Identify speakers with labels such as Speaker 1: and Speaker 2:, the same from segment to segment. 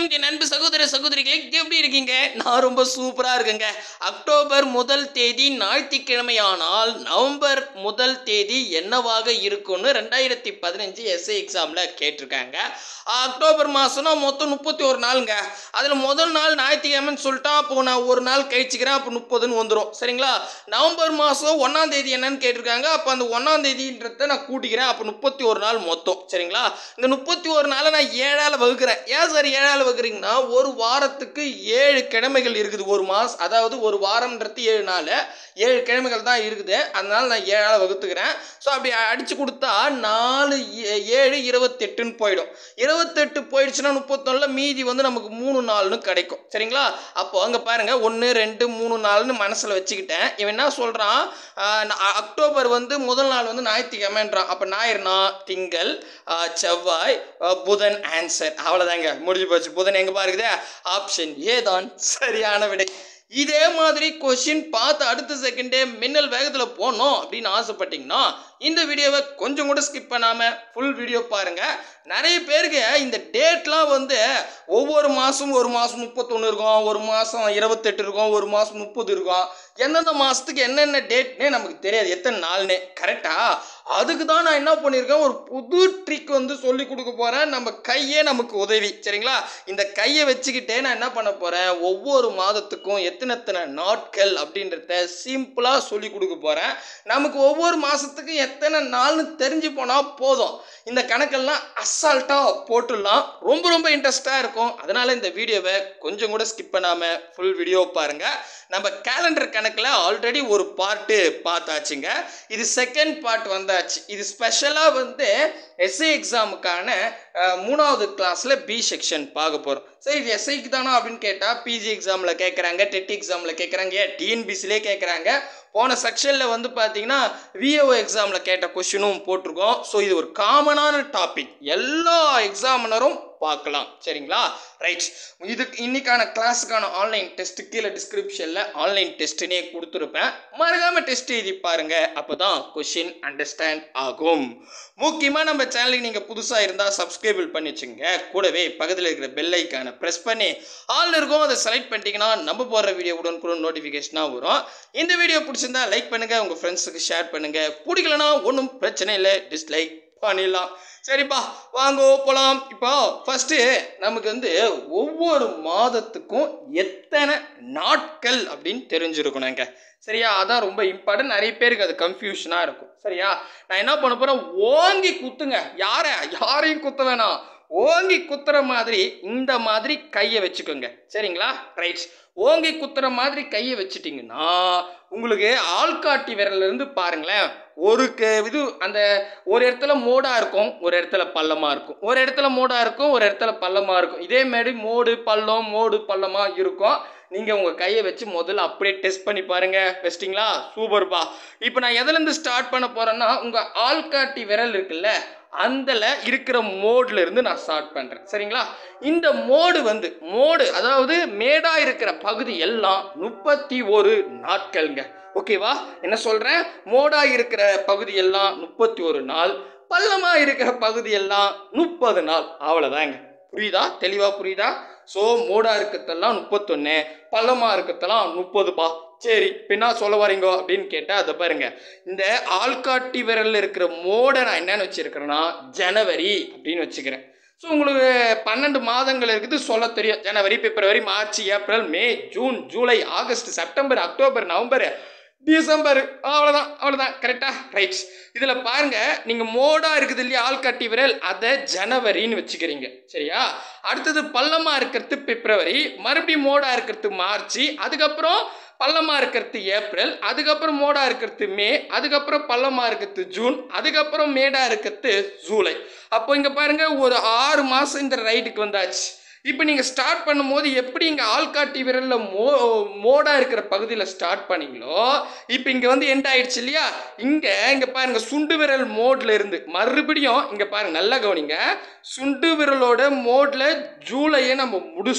Speaker 1: என் அன்பு சகோதர சகோதரிகளே எப்படி இருக்கீங்க நான் ரொம்ப சூப்பரா இருக்கேங்க அக்டோபர் முதல் தேதி ஞாயிற்றுக்கிழமையானால் நவம்பர் முதல் தேதி என்னவாக இருக்கும்னு ரெண்டாயிரத்தி பதினஞ்சு எஸ்ஏ எக்ஸாம்ல கேட்டிருக்காங்க அக்டோபர் மாசம்னா மொத்தம் முப்பத்தி ஒரு நாளுங்க அதில் முதல் நாள் ஞாயிற்றுக்கிழமைன்னு சொல்லிட்டா அப்போ நான் ஒரு நாள் கழிச்சுக்கிறேன் அப்போ முப்பதுன்னு வந்துடும் சரிங்களா நவம்பர் மாதம் ஒன்றாம் தேதி என்னன்னு கேட்டிருக்காங்க அப்போ அந்த ஒன்றாம் தேதின்றத நான் கூட்டிக்கிறேன் அப்போ முப்பத்தி ஒரு நாள் மொத்தம் சரிங்களா இந்த முப்பத்தி ஒரு நாளை நான் ஏழால் வகுக்கிறேன் ஏன் சார் ஏழால் வகுக்கிறீங்கன்னா ஒரு வாரத்துக்கு ஏழு கிழமைகள் இருக்குது ஒரு மாதம் அதாவது ஒரு வாரம்ன்றது ஏழு நாள் ஏழு கிழமைகள் தான் இருக்குது அதனால நான் ஏழால் வகுத்துக்கிறேன் ஸோ அப்படி அடித்து கொடுத்தா நாலு ஏ- ஏழு இருபத்தெட்டுன்னு போயிடும் இருபத்தெட்டு போயிடுச்சுன்னா முப்பத்தொன்னில் மீதி வந்து நமக்கு மூணு நாள்னு கிடைக்கும் சரிங்களா அப்போ அங்கே பாருங்க ஒன்று ரெண்டு மூணு நாள்னு மனசில் வச்சுக்கிட்டேன் இவன் என்ன சொல்கிறான் அக்டோபர் வந்து முதல் நாள் வந்து ஞாயிற்றுக்கிழமைன்றான் அப்போ ஞாயிறுனா திங்கள் ஆ, செவ்வாய் ஆ, புதன் ஆன்சர் அவ்வளோதாங்க முடிஞ்சு போச்சு புதன் எங்கே பாருக்குதே ஆப்ஷன் ஏ தான் சரியான விடை இதே மாதிரி கொஷின் பார்த்து அடுத்த செகண்டே மின்னல் வேகத்தில் போகணும் அப்படின்னு ஆசைப்பட்டீங்கன்னா இந்த வீடியோவை கொஞ்சம் கூட ஸ்கிப் பண்ணாமல் ஃபுல் வீடியோ பாருங்கள் நிறைய பேருக்கு இந்த டேட்லாம் வந்து ஒவ்வொரு மாதம் ஒரு மாதம் முப்பத்தொன்று இருக்கும் ஒரு மாதம் இருபத்தெட்டு இருக்கும் ஒரு மாதம் முப்பது இருக்கும் எந்தெந்த மாதத்துக்கு என்னென்ன டேட்னே நமக்கு தெரியாது எத்தனை நாள்னே கரெக்டா அதுக்கு தான் நான் என்ன பண்ணியிருக்கேன் ஒரு புது ட்ரிக் வந்து சொல்லி கொடுக்க போகிறேன் நம்ம கையே நமக்கு உதவி சரிங்களா இந்த கையை வச்சுக்கிட்டே நான் என்ன பண்ண போகிறேன் ஒவ்வொரு மாதத்துக்கும் எத்தனை எத்தனை நாட்கள் அப்படின்றத சிம்பிளாக சொல்லி கொடுக்க போகிறேன் நமக்கு ஒவ்வொரு மாதத்துக்கும் எத்தனை நாள்னு தெரிஞ்சு போனால் போதும் இந்த கணக்கெல்லாம் அசால்ட்டாக போட்டுடலாம் ரொம்ப ரொம்ப இன்ட்ரெஸ்டாக இருக்கும் அதனால் இந்த வீடியோவை கொஞ்சம் கூட ஸ்கிப் பண்ணாமல் ஃபுல் வீடியோ பாருங்கள் நம்ம கேலண்டர் கணக்கில் ஆல்ரெடி ஒரு பார்ட்டு பார்த்தாச்சுங்க இது செகண்ட் பார்ட் வந்தாச்சு இது ஸ்பெஷலாக வந்து எஸ்ஐ எக்ஸாமுக்கான அஹ், மூணாவது கிளாஸில் பி செக்ஷன் பார்க்க போகிறோம் சரி இது எஸ்ஐக்கு தானா அப்படின்னு கேட்டால் பிஜி எக்ஸாமில் கேட்குறாங்க டெட் எக்ஸாமில் கேட்குறாங்க ஏன் டிஎன்பிசிலே கேட்குறாங்க போன செக்ஷனில் வந்து பார்த்தீங்கன்னா விஏஓ எக்ஸாமில் கேட்ட கொஷினும் போட்டிருக்கோம் ஸோ இது ஒரு காமனான டாபிக் எல்லா எக்ஸாமினரும் பார்க்கலாம் சரிங்களா ரைட் இதுக்கு இன்னைக்கான கிளாஸுக்கான ஆன்லைன் டெஸ்ட் கீழே டிஸ்கிரிப்ஷனில் ஆன்லைன் டெஸ்ட்டுனே கொடுத்துருப்பேன் மறக்காம டெஸ்ட் எழுதி பாருங்க அப்போ தான் கொஷின் அண்டர்ஸ்டாண்ட் ஆகும் முக்கியமாக நம்ம சேனலுக்கு நீங்கள் புதுசாக இருந்தால் சப்ஸ்கிரைபிள் பண்ணி வச்சுங்க கூடவே பக்கத்தில் இருக்கிற பெல் ஐக்கானை ப்ரெஸ் பண்ணி ஆல் இருக்கும் அதை செலக்ட் பண்ணிட்டீங்கன்னா நம்ம போடுற வீடியோ உடனுக்குடன் நோட்டிஃபிகேஷனாக வரும் இந்த வீடியோ பிடிச்சிருந்தா லைக் பண்ணுங்கள் உங்கள் ஃப்ரெண்ட்ஸுக்கு ஷேர் பண்ணுங்கள் பிடிக்கலனா ஒன்றும் பிரச்சனை இல்லை டிஸ்லைக் பண்ணிடலாம் சரிப்பா வாங்க போகலாம் இப்போ ஃபஸ்ட்டு நமக்கு வந்து ஒவ்வொரு மாதத்துக்கும் எத்தனை நாட்கள் அப்படின்னு தெரிஞ்சிருக்கணுங்க சரியா அதான் ரொம்ப இம்பார்ட்டன்ட் நிறைய பேருக்கு அது கன்ஃபியூஷனாக இருக்கும் சரியா நான் என்ன பண்ண போகிறேன் ஓங்கி குத்துங்க யாரை யாரையும் குத்த வேணாம் ஓங்கி குத்துற மாதிரி இந்த மாதிரி கையை வச்சுக்கோங்க சரிங்களா ரைட் ஓங்கி குத்துற மாதிரி கையை வச்சுட்டிங்கன்னா உங்களுக்கு ஆள்காட்டி விரல்ல இருந்து பாருங்களேன் ஒரு க இது அந்த ஒரு இடத்துல மோடாக இருக்கும் ஒரு இடத்துல பள்ளமாக இருக்கும் ஒரு இடத்துல மோடாக இருக்கும் ஒரு இடத்துல பள்ளமாக இருக்கும் இதே மாதிரி மோடு பள்ளம் மோடு பள்ளமாக இருக்கும் நீங்கள் உங்கள் கையை வச்சு முதல்ல அப்படியே டெஸ்ட் பண்ணி பாருங்க வச்சிட்டிங்களா சூப்பர்ப்பா இப்போ நான் எதுலேருந்து ஸ்டார்ட் பண்ண போகிறேன்னா உங்கள் ஆள்காட்டி விரல் இருக்குல்ல அந்தல இருக்கிற மோட்ல இருந்து நான் ஸ்டார்ட் பண்றேன் சரிங்களா இந்த மோடு வந்து மோடு அதாவது மேடா இருக்கிற பகுதி எல்லாம் முப்பத்தி ஒரு நாட்கள்ங்க ஓகேவா என்ன சொல்றேன் மோடா இருக்கிற பகுதி எல்லாம் முப்பத்தி ஒரு நாள் பள்ளமா இருக்கிற பகுதி எல்லாம் முப்பது நாள் அவ்வளோதாங்க புரியுதா தெளிவா புரியுதா ஸோ மோடா இருக்கிறதெல்லாம் முப்பத்தொன்று பள்ளமா இருக்கிறதெல்லாம் முப்பதுப்பா சரி இப்போ என்ன சொல்ல வரீங்க அப்படின்னு கேட்டால் அதை பாருங்க இந்த ஆள்காட்டி விரலில் இருக்கிற மோடை நான் என்னன்னு வச்சிருக்கிறேன்னா ஜனவரி அப்படின்னு வச்சுக்கிறேன் ஸோ உங்களுக்கு பன்னெண்டு மாதங்கள் இருக்குது சொல்ல தெரியும் ஜனவரி பிப்ரவரி மார்ச் ஏப்ரல் மே ஜூன் ஜூலை August September October November December அவ்வளோதான் அவ்வளோதான் கரெக்டா ரைட் இதில் பாருங்க நீங்கள் மோடா இருக்குது இல்லையா ஆள்காட்டி விரல் அதை ஜனவரின்னு வச்சுக்கிறீங்க சரியா அடுத்தது பள்ளமாக இருக்கிறது பிப்ரவரி மறுபடியும் மோடா இருக்கிறது மார்ச் அதுக்கப்புறம் பள்ளமாக இருக்கிறது ஏப்ரல் அதுக்கப்புறம் மோடா இருக்கிறது மே அதுக்கப்புறம் பள்ளமாக இருக்கிறது ஜூன் அதுக்கப்புறம் மேடா இருக்கிறது ஜூலை அப்போ இங்கே பாருங்க ஒரு ஆறு மாதம் இந்த ரைட்டுக்கு வந்தாச்சு இப்போ நீங்கள் ஸ்டார்ட் பண்ணும்போது எப்படி இங்கே ஆள்காட்டி விரலில் மோ மோடாக இருக்கிற பகுதியில் ஸ்டார்ட் பண்ணீங்களோ இப்போ இங்கே வந்து எண்ட் ஆயிடுச்சு இல்லையா இங்கே இங்கே பாருங்க சுண்டு விரல் மோட்ல இருந்து மறுபடியும் இங்கே பாருங்க நல்லா கவனிங்க சுண்டு விரலோட மோட்ல ஜூலையை நம்ம முடிச்சிட்டோம்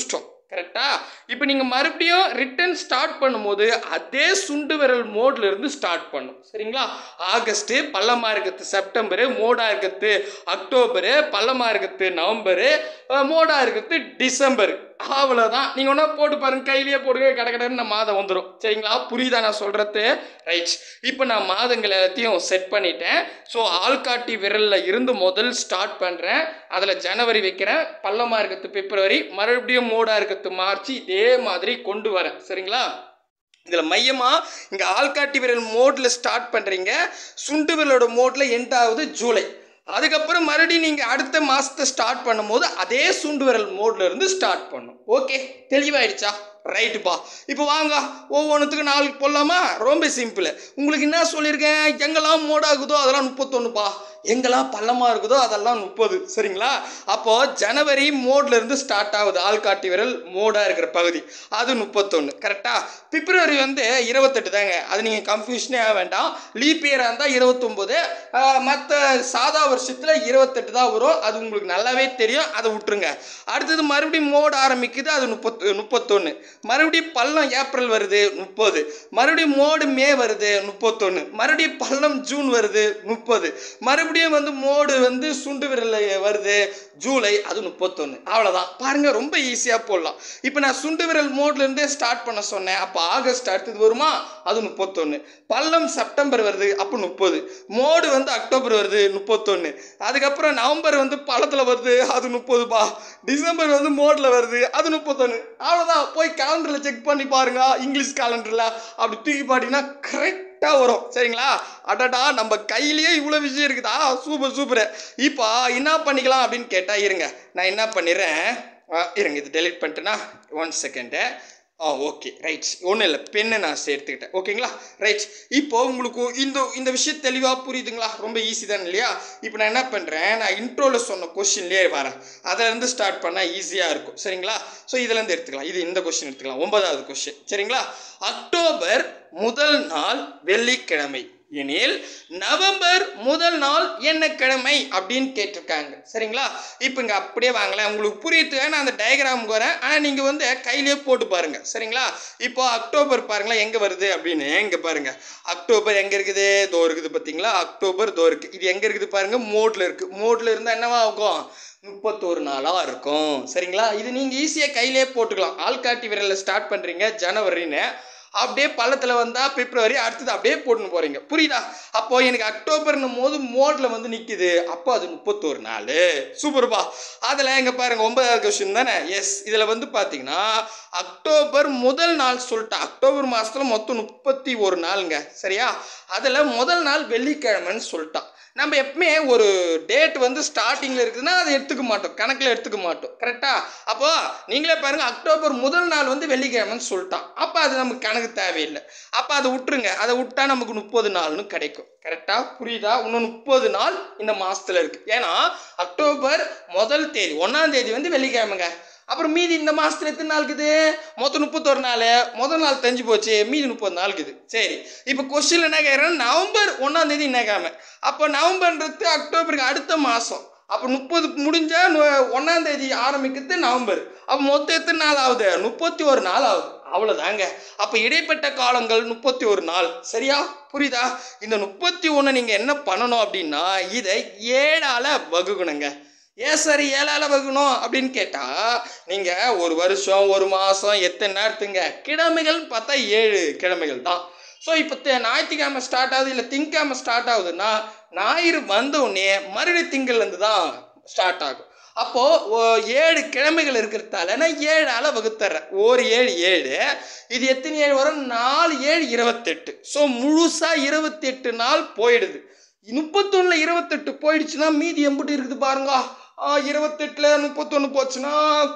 Speaker 1: கரெக்டா இப்போ நீங்கள் மறுபடியும் ரிட்டர்ன் ஸ்டார்ட் பண்ணும்போது அதே சுண்டு விரல் மோட்ல இருந்து ஸ்டார்ட் பண்ணும் சரிங்களா ஆகஸ்ட் பள்ளமாக இருக்கிறது செப்டம்பரு மோடாக இருக்கிறது அக்டோபரு பள்ளமாக இருக்கிறது நவம்பரு மோடாக இருக்கிறது டிசம்பர் அவ்வளோதான் நீங்கள் ஒன்றா போட்டு பாருங்க கையிலேயே போடுங்க கடை கடைன்னு மாதம் வந்துடும் சரிங்களா புரியுதா நான் சொல்கிறது ரைட் இப்போ நான் மாதங்கள் எல்லாத்தையும் செட் பண்ணிட்டேன் ஸோ ஆள்காட்டி விரலில் இருந்து முதல் ஸ்டார்ட் பண்ணுறேன் அதில் ஜனவரி வைக்கிறேன் பள்ளமாக இருக்கிறது பிப்ரவரி மறுபடியும் மோடாக இருக்கிறது மார்ச் இதே மாதிரி கொண்டு வரேன் சரிங்களா இதில் மையமாக இங்கே ஆள்காட்டி விரல் மோடில் ஸ்டார்ட் பண்ணுறீங்க சுண்டு விரலோட மோடில் எண்ட் ஆகுது ஜூலை அதுக்கப்புறம் மறுபடியும் நீங்கள் அடுத்த மாதத்தை ஸ்டார்ட் பண்ணும்போது அதே சுண்டு விரல் மோட்ல இருந்து ஸ்டார்ட் பண்ணும் ஓகே தெளிவாயிடுச்சா ரைட்டுப்பா இப்போ வாங்க ஒவ்வொன்றுத்துக்கும் நாலு போடலாமா ரொம்ப சிம்பிள் உங்களுக்கு என்ன சொல்லியிருக்கேன் எங்கெல்லாம் மோடாகுதோ அதெல்லாம் முப்பத்தொன்றுப்பா எங்கெல்லாம் பள்ளமாக இருக்குதோ அதெல்லாம் முப்பது சரிங்களா அப்போது ஜனவரி மோட்ல இருந்து ஸ்டார்ட் ஆகுது ஆள்காட்டி விரல் மோடாக இருக்கிற பகுதி அது முப்பத்தொன்று கரெக்டாக பிப்ரவரி வந்து இருபத்தெட்டு தாங்க அது நீங்கள் கன்ஃபியூஷனே ஆக வேண்டாம் லீப் இயராக இருந்தால் இருபத்தொம்போது மற்ற சாதா வருஷத்தில் இருபத்தெட்டு தான் வரும் அது உங்களுக்கு நல்லாவே தெரியும் அதை விட்டுருங்க அடுத்தது மறுபடியும் மோடு ஆரம்பிக்குது அது முப்பத்து முப்பத்தொன்று மறுபடியும் பள்ளம் ஏப்ரல் வருது முப்பது மறுபடியும் மோடு மே வருது முப்பத்தொன்று மறுபடியும் பள்ளம் ஜூன் வருது முப்பது மறுபடியும் வந்து மோடு வந்து சுண்டு விரல் வருது ஜூலை அது முப்பத்தொன்று அவ்வளோதான் பாருங்க ரொம்ப ஈஸியாக போடலாம் இப்போ நான் சுண்டு விரல் மோட்ல இருந்தே ஸ்டார்ட் பண்ண சொன்னேன் அப்போ ஆகஸ்ட் அடுத்தது வருமா அது முப்பத்தொன்று பள்ளம் செப்டம்பர் வருது அப்போ முப்பது மோடு வந்து அக்டோபர் வருது முப்பத்தொன்று அதுக்கப்புறம் நவம்பர் வந்து பழத்தில் வருது அது முப்பதுப்பா டிசம்பர் வந்து மோடில் வருது அது முப்பத்தொன்று அவ்வளோதான் போய் கேலண்டரில் செக் பண்ணி பாருங்க இங்கிலீஷ் கேலண்டரில் அப்படி தூக்கி பாட்டிங்கன்னா கரெக்டாக வரும் சரிங்களா அடடா நம்ம கையிலேயே இவ்வளோ விஷயம் இருக்குதா சூப்பர் சூப்பர் இப்போ என்ன பண்ணிக்கலாம் அப்படின்னு கேட்டால் இருங்க நான் என்ன பண்ணிடுறேன் ஆ, இருங்க இது டெலிட் பண்ணிட்டேன்னா ஒன் செகண்டு ஆ ஓகே ரைட் ஒன்றும் இல்லை பெண்ணை நான் சேர்த்துக்கிட்டேன் ஓகேங்களா ரைட் இப்போ உங்களுக்கு இந்த இந்த விஷயம் தெளிவாக புரியுதுங்களா ரொம்ப ஈஸி தான் இல்லையா இப்போ நான் என்ன பண்ணுறேன் நான் இன்ட்ரோவில் சொன்ன கொஷின்லேயே வரேன் அதிலேருந்து ஸ்டார்ட் பண்ணால் ஈஸியாக இருக்கும் சரிங்களா ஸோ இதுலேருந்து எடுத்துக்கலாம் இது இந்த கொஷின் எடுத்துக்கலாம் ஒன்பதாவது கொஷின் சரிங்களா அக்டோபர் முதல் நாள் வெள்ளிக்கிழமை எனில் நவம்பர் முதல் நாள் என்ன கிழமை அப்படின்னு கேட்டிருக்காங்க சரிங்களா இப்போ இங்கே அப்படியே வாங்களேன் உங்களுக்கு புரியறதுக்காக நான் அந்த டயக்ராமுக்கு வரேன் ஆனால் நீங்கள் வந்து கையிலேயே போட்டு பாருங்க சரிங்களா இப்போ அக்டோபர் பாருங்களேன் எங்கே வருது அப்படின்னு இங்கே பாருங்க அக்டோபர் எங்கே இருக்குது தோ இருக்குது பார்த்தீங்களா அக்டோபர் தோ இருக்குது இது எங்கே இருக்குது பாருங்க மோட்ல இருக்குது மோட்ல இருந்தால் என்னவா ஆகும் முப்பத்தோரு நாளாக இருக்கும் சரிங்களா இது நீங்கள் ஈஸியாக கையிலே போட்டுக்கலாம் ஆள்காட்டி விரலில் ஸ்டார்ட் பண்ணுறீங்க ஜனவரின்னு அப்படியே பள்ளத்தில் வந்தால் பிப்ரவரி அடுத்தது அப்படியே போட்டுன்னு போகிறீங்க புரியுதா அப்போ எனக்கு அக்டோபர்னும் போது மோடில் வந்து நிற்கிது அப்போ அது முப்பத்தோரு நாள் சூப்பர்ப்பா அதில் எங்கே பாருங்க ஒன்பதாவது கொஸ்டின் தானே எஸ் இதில் வந்து பார்த்தீங்கன்னா அக்டோபர் முதல் நாள் சொல்லிட்டேன் அக்டோபர் மாதத்தில் மொத்தம் முப்பத்தி ஒரு நாளுங்க சரியா அதில் முதல் நாள் வெள்ளிக்கிழமைன்னு சொல்லிட்டான் நம்ம எப்பவுமே ஒரு டேட் வந்து ஸ்டார்டிங்கில் இருக்குதுன்னா அதை எடுத்துக்க மாட்டோம் கணக்கில் எடுத்துக்க மாட்டோம் கரெக்டாக அப்போ நீங்களே பாருங்க அக்டோபர் முதல் நாள் வந்து வெள்ளிக்கிழமைன்னு சொல்லிட்டான் அப்போ அது நமக்கு கணக்கு தேவையில்லை அப்போ அதை விட்டுருங்க அதை விட்டா நமக்கு முப்பது நாள்னு கிடைக்கும் கரெக்டாக புரியுதா இன்னும் முப்பது நாள் இந்த மாசத்துல இருக்கு ஏன்னா அக்டோபர் முதல் தேதி ஒன்றாம் தேதி வந்து வெள்ளிக்கிழமைங்க அப்புறம் மீதி இந்த மாசத்துல எத்தனை நாள் இருக்குது மொத்தம் முப்பத்தொரு நாள் முதல் நாள் தெரிஞ்சு போச்சு மீதி முப்பது நாள் இருக்குது சரி இப்போ கொஸ்டின் என்ன கேட்குறேன் நவம்பர் ஒன்றாம் தேதி என்ன கிழமை அப்போ நவம்பர்ன்றது அக்டோபருக்கு அடுத்த மாதம் அப்போ முப்பது முடிஞ்சா நு- ஒண்ணாம் தேதி ஆரம்பிக்கிறது நவம்பர் அப்போ மொத்தம் எத்தனை நாள் ஆகுது முப்பத்தி ஒரு நாள் ஆகுது அவ்வளோதாங்க அப்போ இடைப்பட்ட காலங்கள் முப்பத்தி ஒரு நாள் சரியா புரியுதா இந்த முப்பத்தி ஒன்று நீங்கள் என்ன பண்ணணும் அப்படின்னா இதை ஏழால் வகுக்கணுங்க ஏன் சார் ஏழால் வகுக்கணும் அப்படின்னு கேட்டால் நீங்கள் ஒரு வருஷம் ஒரு மாதம் எத்தனை நேரத்துங்க கிழமைகள்னு பார்த்தா ஏழு கிழமைகள் தான் ஸோ இப்போ தே- ஞாயிற்றுக்கிழமை ஸ்டார்ட் ஆகுது இல்லை திங்கக்கிழமை ஸ்டார்ட் ஆகுதுன்னா ஞாயிறு வந்த உடனே மறுபடியும் திங்கள்லேருந்து தான் ஸ்டார்ட் ஆகும் அப்போது ஏழு கிழமைகள் இருக்கிறதால நான் ஏழு அளவு வகுத்துறேன் ஒரு ஏழு ஏழு இது எத்தனை ஏழு வரும் நாலு ஏழு இருபத்தெட்டு ஸோ முழுசாக இருபத்தெட்டு நாள் போயிடுது முப்பத்தொன்னில் இருபத்தெட்டு போயிடுச்சுன்னா மீதி எம்பிட்டு இருக்குது பாருங்க இருபத்தெட்டில் முப்பத்தொன்று போச்சுன்னா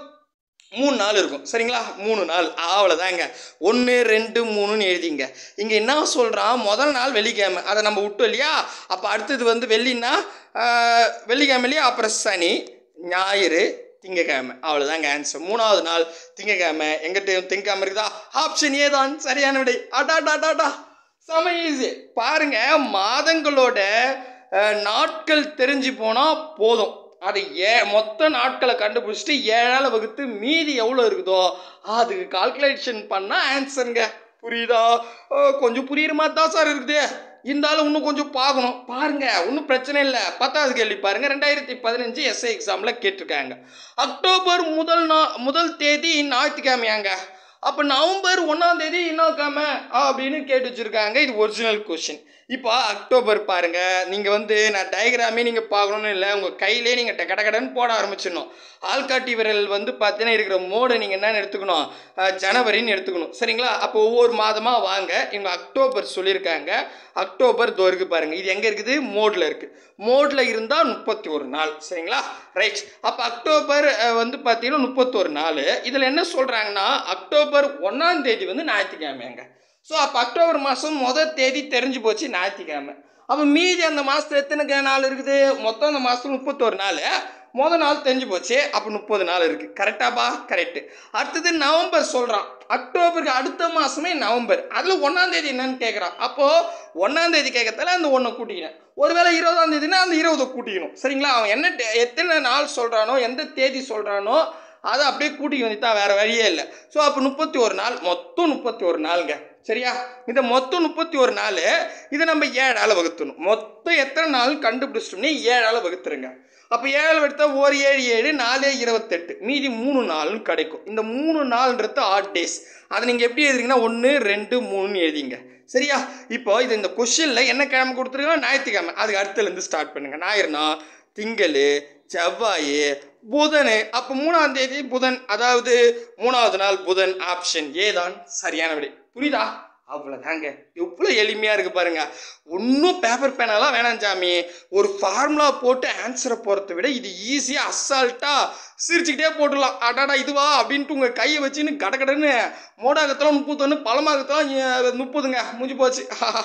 Speaker 1: மூணு நாள் இருக்கும் சரிங்களா மூணு நாள் அவ்வளோதாங்க ஒன்று ரெண்டு மூணுன்னு எழுதிங்க இங்கே என்ன சொல்கிறான் முதல் நாள் வெள்ளிக்கிழமை அதை நம்ம விட்டோம் இல்லையா அப்போ அடுத்தது வந்து வெள்ளின்னா ஆஹ், வெள்ளிக்கிழமை இல்லையா அப்புறம் சனி ஞாயிறு திங்கக்கிழமை அவ்வளோதாங்க ஆன்சர் மூணாவது நாள் திங்கக்கிழமை எங்கிட்ட திங்கக்கிழமை இருக்குதா ஆப்ஷன் ஏ தான் சரியான விடை அடாடாடாடா செம ஈஸி பாருங்க மாதங்களோட அஹ், நாட்கள் தெரிஞ்சு போனால் போதும் அதை ஏ மொத்த நாட்களை கண்டுபிடிச்சிட்டு ஏழால் வகுத்து மீதி எவ்வளோ இருக்குதோ அதுக்கு கால்குலேஷன் பண்ணால் ஆன்சருங்க புரியுதா அஹ் கொஞ்சம் புரியுற மாதிரி தான் சார் இருக்குது இருந்தாலும் இன்னும் கொஞ்சம் பார்க்கணும் பாருங்க ஒன்றும் பிரச்சனை இல்லை பத்தாவது கேள்வி பாருங்க ரெண்டாயிரத்தி பதினஞ்சு எஸ்ஐ எக்ஸாமில் கேட்டிருக்காங்க அக்டோபர் முதல் நா முதல் தேதி ஞாயிற்றுக்கிழமையாங்க அப்போ நவம்பர் ஒன்றாம் தேதி என்ன கிழமை அப்படின்னு கேட்டு வச்சுருக்காங்க இது ஒரிஜினல் கொஷின் இப்போ அக்டோபர் பாருங்க நீங்கள் வந்து நான் டயக்ராமே நீங்கள் பார்க்கணும்னு இல்லை உங்கள் கையிலே நீங்கள் டக்க கடன்னு போட ஆரம்பிச்சிடணும் ஆள்காட்டி விரல் வந்து பார்த்தீங்கன்னா இருக்கிற மோடை நீங்கள் என்னென்னு எடுத்துக்கணும் அஹ், ஜனவரின்னு எடுத்துக்கணும் சரிங்களா அப்போ ஒவ்வொரு மாதமாக வாங்க இவங்க அக்டோபர் சொல்லியிருக்காங்க அக்டோபர் தோ இருக்கு பாருங்க இது எங்கே இருக்குது மோடில் இருக்குது மோடில் இருந்தால் முப்பத்தி ஒரு நாள் சரிங்களா ரைட் அப்போ அக்டோபர் அஹ், வந்து பார்த்தீங்கன்னா முப்பத்தொரு நாள் இதில் என்ன சொல்கிறாங்கன்னா அக்டோபர் ஒன்றாம் தேதி வந்து ஞாயிற்றுக்கிழமைங்க ஸோ அப்போ அக்டோபர் மாதம் முதல் தேதி தெரிஞ்சு போச்சு ஞாயிற்றுக்கிழமை அப்போ மீதி அந்த மாதத்துல எத்தனை க- நாள் இருக்குது மொத்தம் அந்த மாதத்துல முப்பத்தொரு நாள் மொதல் நாள் தெரிஞ்சு போச்சு அப்போ முப்பது நாள் இருக்குது கரெக்டாப்பா கரெக்டு அடுத்தது நவம்பர் சொல்கிறான் அக்டோபருக்கு அடுத்த மாதமே நவம்பர் அதில் ஒன்றாந்தேதி என்னன்னு கேட்குறான் அப்போது ஒன்றாந்தேதி கேட்கறதால அந்த ஒன்றை கூட்டிக்கிறேன் ஒருவேளை இருபதாம் தேதினா அந்த இருபதை கூட்டிக்கணும் சரிங்களா அவன் என்ன டே- எத்தனை நாள் சொல்கிறானோ எந்த தேதி சொல்கிறானோ அதை அப்படியே கூட்டிக்க வேண்டியதான் வேறு வழியே இல்லை ஸோ அப்போ முப்பத்தி ஒரு நாள் மொத்தம் முப்பத்தி ஒரு நாளுங்க சரியா இந்த மொத்தம் முப்பத்தி ஒரு நாள் இதை நம்ம ஏழால் வகுத்தணும் மொத்தம் எத்தனை நாள் கண்டுபிடிச்சிட்டோம்னே ஏழால் வகுத்துருங்க அப்போ ஏழு எடுத்தா ஒரு ஏழு ஏழு நாலு இருபத்தெட்டு மீதி மூணு நாள்னு கிடைக்கும் இந்த மூணு நாள்ன்றது ஆட் டேஸ் அதை நீங்கள் எப்படி எழுதுறீங்கன்னா ஒன்று ரெண்டு மூணுன்னு எழுதிங்க சரியா இப்போ இது இந்த கொஷினில் என்ன கிழமை கொடுத்துருக்கோம் ஞாயிற்றுக்கிழமை அதுக்கு அடுத்துலேருந்து ஸ்டார்ட் பண்ணுங்க ஞாயிறுனா திங்கள் செவ்வாய் புதன் அப்போ மூணாம் தேதி புதன் அதாவது மூணாவது நாள் புதன் ஆப்ஷன் ஏ தான் சரியான விடை புரியுதா அவ்வளோதாங்க எவ்வளோ எளிமையாக இருக்குது பாருங்க ஒன்றும் பேப்பர் பேனாலாம் வேணாம் சாமி ஒரு ஃபார்முலா போட்டு ஆன்சரை போகிறத விட இது ஈஸியாக அசால்ட்டாக சிரிச்சுக்கிட்டே போட்டுடலாம் அடாடா இதுவா அப்படின்ட்டு உங்கள் கையை வச்சுன்னு கடகடன்னு மோடாகத்தெல்லாம் முப்பத்தொன்று பழமாகத்தெல்லாம் முப்பதுங்க முடிஞ்சு போச்சு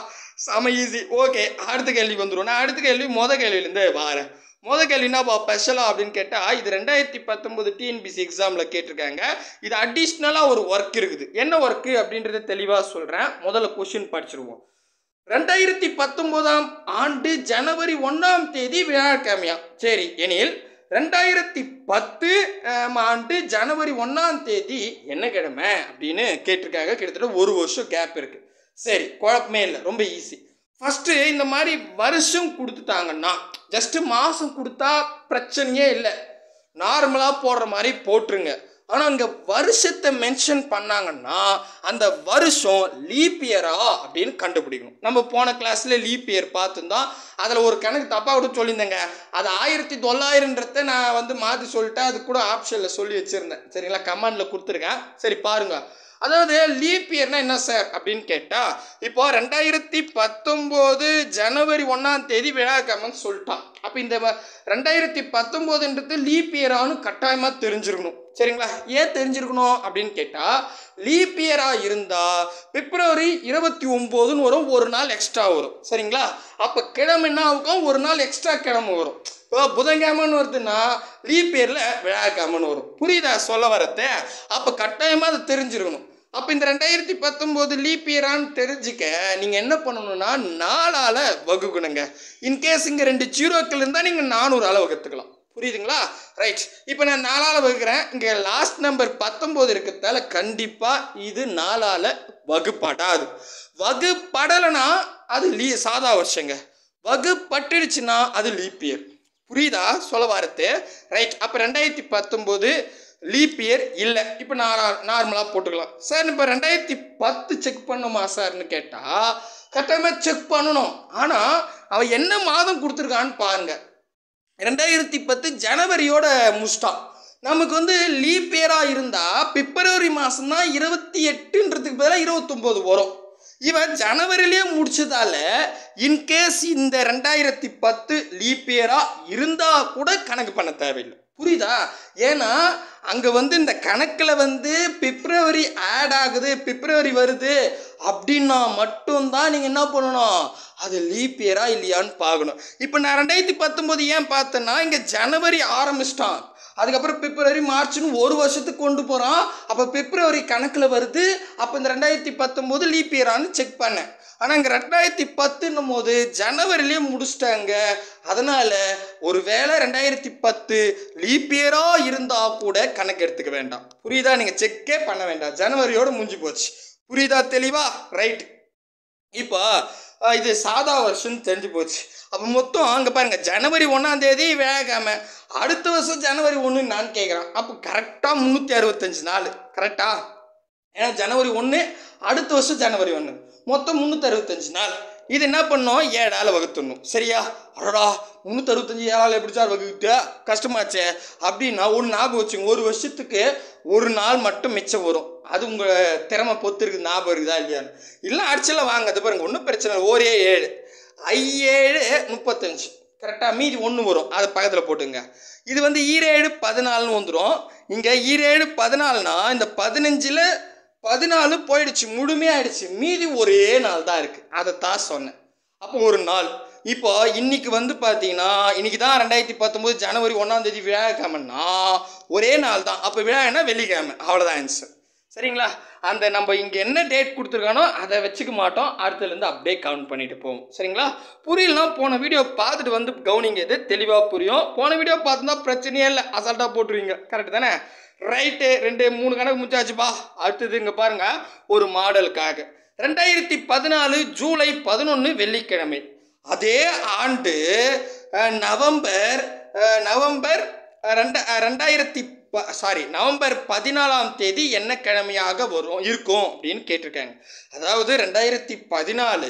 Speaker 1: செம ஈஸி ஓகே அடுத்த கேள்வி வந்துடும் நான் அடுத்த கேள்வி மொத கேள்வியிலேருந்து வரேன் மொத கேள்வி என்னப்பா ஸ்பெஷலாக அப்படின்னு கேட்டால் இது ரெண்டாயிரத்தி பத்தொம்போது டிஎன்பிசி எக்ஸாமில் கேட்டிருக்காங்க இது அடிஷ்னலாக ஒரு ஒர்க் இருக்குது என்ன ஒர்க்கு அப்படின்றத தெளிவாக சொல்கிறேன் முதல்ல கொஷின் படிச்சிருவோம் ரெண்டாயிரத்தி பத்தொம்போதாம் ஆண்டு ஜனவரி ஒன்றாம் தேதி வியாழக்கிழமையா சரி எனில் ரெண்டாயிரத்தி பத்து ஆம், ஆண்டு ஜனவரி ஒன்றாம் தேதி என்ன கிழமை அப்படின்னு கேட்டிருக்காங்க கிட்டத்தட்ட ஒரு வருஷம் கேப் இருக்குது சரி குழப்பமே இல்லை ரொம்ப ஈஸி ஃபஸ்ட்டு இந்த மாதிரி வருஷம் கொடுத்துட்டாங்கன்னா ஜஸ்ட்டு மாதம் கொடுத்தா பிரச்சனையே இல்லை நார்மலாக போடுற மாதிரி போட்டுருங்க ஆனால் இங்கே வருஷத்தை மென்ஷன் பண்ணாங்கன்னா அந்த வருஷம் லீப் இயரா அப்படின்னு கண்டுபிடிக்கணும் நம்ம போன கிளாஸில் லீப் இயர் பார்த்துருந்தோம் அதில் ஒரு கணக்கு தப்பாக கூட சொல்லியிருந்தேங்க அது ஆயிரத்தி தொள்ளாயிரன்றத நான் வந்து மாற்றி சொல்லிட்டேன் அது கூட ஆப்ஷனில் சொல்லி வச்சுருந்தேன் சரிங்களா கமாண்டில் கொடுத்துருக்கேன் சரி பாருங்க அதாவது லீப் இயர்னா என்ன சார் அப்படின்னு கேட்டால் இப்போ ரெண்டாயிரத்தி பத்தொம்போது ஜனவரி ஒன்றாம் தேதி விழாக்கிழமைன்னு சொல்லிட்டான் அப்போ இந்த வ- ரெண்டாயிரத்தி பத்தொம்போதுன்றது லீப் இயரானு கட்டாயமாக தெரிஞ்சிருக்கணும் சரிங்களா ஏன் தெரிஞ்சிருக்கணும் அப்படின்னு கேட்டால் லீப் இயராக இருந்தால் பிப்ரவரி இருபத்தி ஒம்போதுன்னு வரும் ஒரு நாள் எக்ஸ்ட்ரா வரும் சரிங்களா அப்போ கிழமை என்ன ஆகும் ஒரு நாள் எக்ஸ்ட்ரா கிழமை வரும் இப்போ புதன்கிழமைன்னு வருதுன்னா லீப் இயரில் விழாக்கிழமைன்னு வரும் புரியுதா சொல்ல வரது அப்போ கட்டாயமாக அதை தெரிஞ்சிருக்கணும் அப்போ இந்த ரெண்டாயிரத்தி பத்தொம்போது லீப் இயரான்னு தெரிஞ்சுக்க நீங்கள் என்ன பண்ணணும்னா நாலால் வகுக்கணுங்க இன்கேஸ் இங்கே ரெண்டு ஜீரோக்கள் இருந்தால் நீங்கள் நானூறால் வகுத்துக்கலாம் புரியுதுங்களா ரைட் இப்போ நான் நாலால் வகுக்கிறேன் இங்கே லாஸ்ட் நம்பர் பத்தொம்போது இருக்கிறதால கண்டிப்பாக இது நாலால் வகுப்படாது வகுப்படலைன்னா அது லீ சாதா வருஷங்க வகுப்பட்டுடுச்சுன்னா அது லீப் இயர் புரியுதா சொல்ல வரது ரைட் அப்போ ரெண்டாயிரத்தி பத்தொம்போது லீப் இயர் இல்லை இப்போ நான் நார்மலாக போட்டுக்கலாம் சார் இப்போ ரெண்டாயிரத்தி பத்து செக் பண்ணுமா சார்னு கேட்டால் கட்டாயமாக செக் பண்ணணும் ஆனால் அவன் என்ன மாதம் கொடுத்துருக்கான்னு பாருங்க ரெண்டாயிரத்தி பத்து ஜனவரியோட முஸ்டான் நமக்கு வந்து லீப் இயராக இருந்தால் பிப்ரவரி மாதம் தான் இருபத்தி எட்டுன்றதுக்கு பதிலாக இருபத்தொம்போது வரும் இவன் ஜனவரிலேயே முடிச்சதால இன்கேஸ் இந்த ரெண்டாயிரத்தி பத்து லீப் இயராக இருந்தால் கூட கணக்கு பண்ண தேவையில்லை புரியுதா ஏன்னா அங்கே வந்து இந்த கணக்கில் வந்து பிப்ரவரி ஆட் ஆகுது பிப்ரவரி வருது அப்படின்னா மட்டும்தான் நீங்கள் என்ன பண்ணணும் அது லீப் இயரா இல்லையான்னு பார்க்கணும் இப்போ நான் ரெண்டாயிரத்தி பத்தொம்போது ஏன் பார்த்தேன்னா இங்கே ஜனவரி ஆரம்பிச்சிட்டான் அதுக்கப்புறம் பிப்ரவரி மார்ச்னு ஒரு வருஷத்துக்கு கொண்டு போகிறான் அப்போ பிப்ரவரி கணக்கில் வருது அப்போ இந்த ரெண்டாயிரத்தி பத்தொம்போது லீப் இயரான்னு செக் பண்ணேன் ஆனால் இங்கே ரெண்டாயிரத்தி பத்துன்னும் போது ஜனவரிலேயே முடிச்சிட்டாங்க அதனால் ஒரு வேளை ரெண்டாயிரத்தி பத்து லீப் இயராக இருந்தால் கூட கணக்கு எடுத்துக்க வேண்டாம் புரியுதா நீங்கள் செக்கே பண்ண வேண்டாம் ஜனவரியோட முடிஞ்சு போச்சு புரியுதா தெளிவா ரைட் இப்போ அஹ், இது சாதா வருஷம்னு தெரிஞ்சு போச்சு அப்போ மொத்தம் அங்கே பாருங்க ஜனவரி ஒன்றாம் தேதி வேகாம அடுத்த வருஷம் ஜனவரி ஒன்று நான் கேட்குறான் அப்போ கரெக்டாக முந்நூற்றி அறுபத்தஞ்சு நாள் கரெக்டா ஏன்னா ஜனவரி ஒன்று அடுத்த வருஷம் ஜனவரி ஒன்று மொத்தம் முந்நூற்றி அறுபத்தஞ்சு நாள் இது என்ன பண்ணோம் ஏழால் வகுத்துடணும் சரியா அடடா முந்நூற்றி அறுபத்தஞ்சு ஏழால் எப்படி சார் வகுத்து கஷ்டமாச்சே அப்படின்னா ஒன்று ஞாபகம் வச்சுங்க ஒரு வருஷத்துக்கு ஒரு நாள் மட்டும் மிச்சம் வரும் அது உங்கள் திறமை பொத்து இருக்குது ஞாபகம் இருக்குதா இல்லையான்னு இல்லை அடிச்செல்லாம் வாங்க அது பாருங்க ஒன்றும் பிரச்சனை இல்லை ஒரே ஏழு ஐஏழு முப்பத்தஞ்சு கரெக்டாக மீதி ஒன்று வரும் அதை பக்கத்தில் போட்டுங்க இது வந்து ஈரேழு பதினாலுன்னு வந்துடும் இங்கே ஈரேழு பதினாலுனா இந்த பதினஞ்சில் பதினாலு போயிடுச்சு முழுமையாயிடுச்சு மீதி ஒரே நாள் தான் இருக்குது அதை தான் சொன்னேன் அப்போ ஒரு நாள் இப்போ இன்னைக்கு வந்து பார்த்தீங்கன்னா இன்னைக்கு தான் ரெண்டாயிரத்தி பத்தொம்போது ஜனவரி ஒன்றாம் தேதி விழாக்கிழமைன்னா ஒரே நாள் தான் அப்போ விழா என்ன வெள்ளிக்கிழமை அவ்வளோதான் ஆன்சர் சரிங்களா அந்த நம்ம இங்கே என்ன டேட் கொடுத்துருக்கானோ அதை வச்சுக்க மாட்டோம் அடுத்ததுலேருந்து அப்படியே கவுண்ட் பண்ணிட்டு போவோம் சரிங்களா புரியலனா போன வீடியோ பார்த்துட்டு வந்து கவனிங்க இது தெளிவாக புரியும் போன வீடியோ பார்த்துருந்தா பிரச்சனையே இல்லை அசால்ட்டாக போட்டுருவீங்க கரெக்ட் தானே ரைட்டு ரெண்டு மூணு கணக்கு முடிச்சாச்சுப்பா அடுத்தது இங்கே பாருங்க ஒரு மாடலுக்காக ரெண்டாயிரத்தி பதினாலு ஜூலை பதினொன்று வெள்ளிக்கிழமை அதே ஆண்டு அஹ், நவம்பர் அஹ், நவம்பர் அஹ், ரெண்ட அஹ், ரெண்டாயிரத்தி சாரி நவம்பர் பதினாலாம் தேதி என்ன கிழமையாக வரும் இருக்கும் அப்படின்னு கேட்டிருக்காங்க அதாவது ரெண்டாயிரத்தி பதினாலு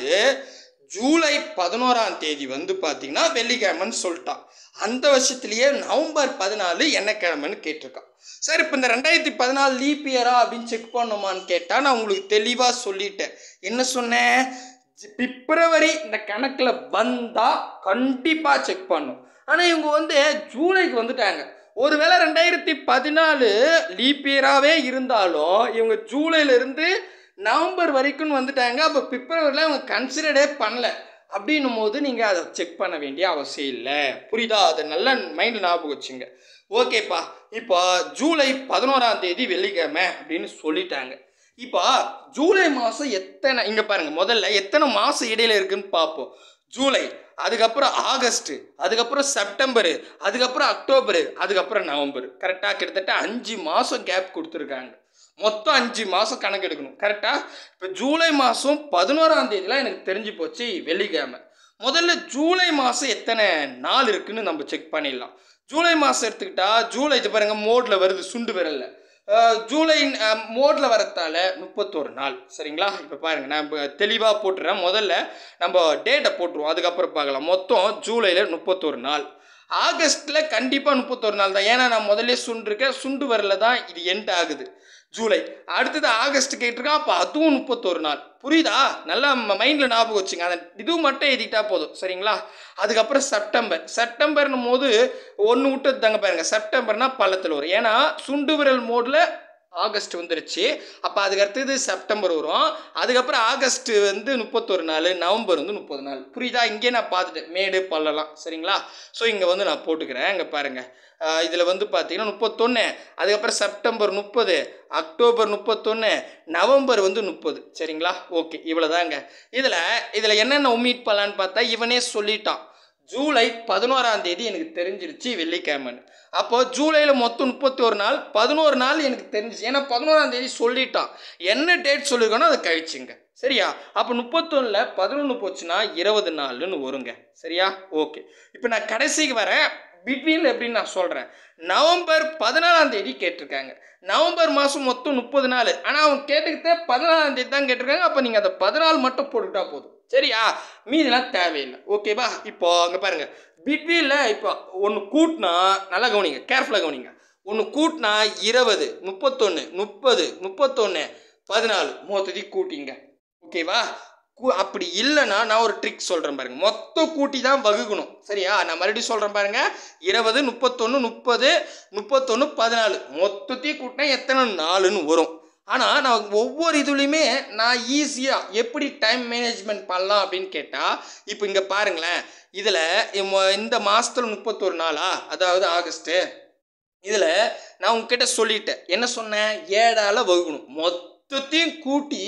Speaker 1: ஜூலை பதினோராம் தேதி வந்து பார்த்தீங்கன்னா வெள்ளிக்கிழமைன்னு சொல்லிட்டான் அந்த வருஷத்துலேயே நவம்பர் பதினாலு என்ன கிழமைன்னு கேட்டிருக்கான் சார் இப்போ இந்த ரெண்டாயிரத்தி பதினாலு லீப் இயரா அப்படின்னு செக் பண்ணுமான்னு கேட்டால் நான் உங்களுக்கு தெளிவாக சொல்லிட்டேன் என்ன சொன்னேன் ஜி- பிப்ரவரி இந்த கணக்கில் வந்தால் கண்டிப்பாக செக் பண்ணும் ஆனால் இவங்க வந்து ஜூலைக்கு வந்துட்டாங்க ஒருவேளை ரெண்டாயிரத்தி பதினாலு லீப் இயராகவே இருந்தாலும் இவங்க ஜூலையிலேருந்து நவம்பர் வரைக்கும் வந்துட்டாங்க அப்போ பிப்ரவரியில் அவங்க கன்சிடரே பண்ணல அப்படின்னும் போது நீங்கள் அதை செக் பண்ண வேண்டிய அவசியம் இல்லை புரியுதா அதை நல்லா மைண்டில் ஞாபகம் வச்சுங்க ஓகேப்பா இப்போ ஜூலை பதினோராம் தேதி வெள்ளிக்கிழமை அப்படின்னு சொல்லிட்டாங்க இப்போ ஜூலை மாதம் எத்தனை இங்கே பாருங்க முதல்ல எத்தனை மாதம் இடையில இருக்குன்னு பார்ப்போம் ஜூலை அதுக்கப்புறம் ஆகஸ்ட் அதுக்கப்புறம் செப்டம்பரு அதுக்கப்புறம் அக்டோபரு அதுக்கப்புறம் நவம்பர் கரெக்டாக கிட்டத்தட்ட அஞ்சு மாதம் கேப் கொடுத்துருக்காங்க மொத்தம் அஞ்சு மாதம் கணக்கு எடுக்கணும் கரெக்டாக இப்போ ஜூலை மாதம் பதினோராம் தேதிலாம் எனக்கு தெரிஞ்சு போச்சு வெள்ளிக்கிழமை முதல்ல ஜூலை மாதம் எத்தனை நாள் இருக்குன்னு நம்ம செக் பண்ணிடலாம் ஜூலை மாதம் எடுத்துக்கிட்டா ஜூலை இது பாருங்க மோடில் வருது சுண்டு விரல்ல அஹ், ஜூலை மோடில் வரத்தால முப்பத்தோரு நாள் சரிங்களா இப்போ பாருங்க நான் இப்போ தெளிவாக போட்டுறேன் முதல்ல நம்ம டேட்டை போட்டுருவோம் அதுக்கப்புறம் பார்க்கலாம் மொத்தம் ஜூலையில் முப்பத்தோரு நாள் ஆகஸ்ட்டில் கண்டிப்பாக முப்பத்தோரு நாள் தான் ஏன்னா நான் முதல்ல சுண்டிருக்கேன் சுண்டு வரல தான் இது எண்ட் ஆகுது ஜூலை அடுத்தது ஆகஸ்ட் கேட்டிருக்கான் அப்போ அதுவும் முப்பத்தோரு நாள் புரியுதா நல்லா மைண்டில் ஞாபகம் வச்சுங்க அதை இது மட்டும் எழுதிட்டா போதும் சரிங்களா அதுக்கப்புறம் செப்டம்பர் செப்டம்பர்னும் போது ஒன்று விட்டு தாங்க பாருங்க செப்டம்பர்னா பள்ளத்தில் வரும் ஏன்னா சுண்டு விரல் மோடில் ஆகஸ்ட் வந்துருச்சு அப்போ அதுக்கு அடுத்தது செப்டம்பர் வரும் அதுக்கப்புறம் ஆகஸ்ட் வந்து முப்பத்தொரு நாள் நவம்பர் வந்து முப்பது நாள் புரியுதா இங்கே நான் பார்த்துட்டேன் மேடு பள்ளலாம் சரிங்களா ஸோ இங்கே வந்து நான் போட்டுக்கிறேன் இங்கே பாருங்கள் இதில் வந்து பார்த்தீங்கன்னா முப்பத்தொன்று அதுக்கப்புறம் செப்டம்பர் முப்பது அக்டோபர் முப்பத்தொன்று நவம்பர் வந்து முப்பது சரிங்களா ஓகே இவ்வளோதாங்க இதில் இதில் என்னென்ன ஒமீட் பண்ணலான்னு பார்த்தா இவனே சொல்லிட்டான் ஜூலை பதினோராம் தேதி எனக்கு தெரிஞ்சிருச்சு வெள்ளிக்கிழமைன்னு அப்போ ஜூலையில் மொத்தம் முப்பத்தி ஒரு நாள் பதினோரு நாள் எனக்கு தெரிஞ்சிச்சு ஏன்னா பதினோராம் தேதி சொல்லிட்டான் என்ன டேட் சொல்லியிருக்கானோ அதை கழிச்சுங்க சரியா அப்போ முப்பத்தொன்னில் பதினொன்று போச்சுன்னா இருபது நாள்னு வருங்க சரியா ஓகே இப்போ நான் கடைசிக்கு வரேன் பிட்வீன் எப்படின்னு நான் சொல்கிறேன் நவம்பர் பதினாலாம் தேதி கேட்டிருக்காங்க நவம்பர் மாதம் மொத்தம் முப்பது நாள் ஆனால் அவங்க கேட்டுக்கிட்டே பதினாலாம் தேதி தான் கேட்டிருக்காங்க அப்போ நீங்கள் அதை பதினாலு மட்டும் போட்டுக்கிட்டா போதும் சரியா மீதெல்லாம் தேவையில்லை ஓகேவா இப்போ அங்கே பாருங்கள் பிட்வீனில் இப்போ ஒன்று கூட்டினா நல்லா கவனிங்க கேர்ஃபுல்லாக கவனிங்க ஒன்று கூட்டினா இருபது முப்பத்தொன்று முப்பது முப்பத்தொன்று பதினாலு மொத்தத்தையும் கூட்டிங்க ஓகேவா கூ அப்படி இல்லைன்னா நான் ஒரு ட்ரிக் சொல்கிறேன் பாருங்க மொத்தம் கூட்டி தான் வகுக்கணும் சரியா நான் மறுபடியும் சொல்கிறேன் பாருங்க இருபது முப்பத்தொன்று முப்பது முப்பத்தொன்று பதினாலு மொத்தத்தையும் கூட்டினா எத்தனை நாலுன்னு வரும் ஆனால் நான் ஒவ்வொரு இதுலேயுமே நான் ஈஸியாக எப்படி டைம் மேனேஜ்மெண்ட் பண்ணலாம் அப்படின்னு கேட்டால் இப்போ இங்கே பாருங்களேன் இதில் இந்த மாதத்தில் முப்பத்தொரு நாளா அதாவது ஆகஸ்ட்டு இதில் நான் உங்ககிட்ட சொல்லிட்டேன் என்ன சொன்னேன் ஏழால் வகுக்கணும் மொத்தத்தையும் கூட்டி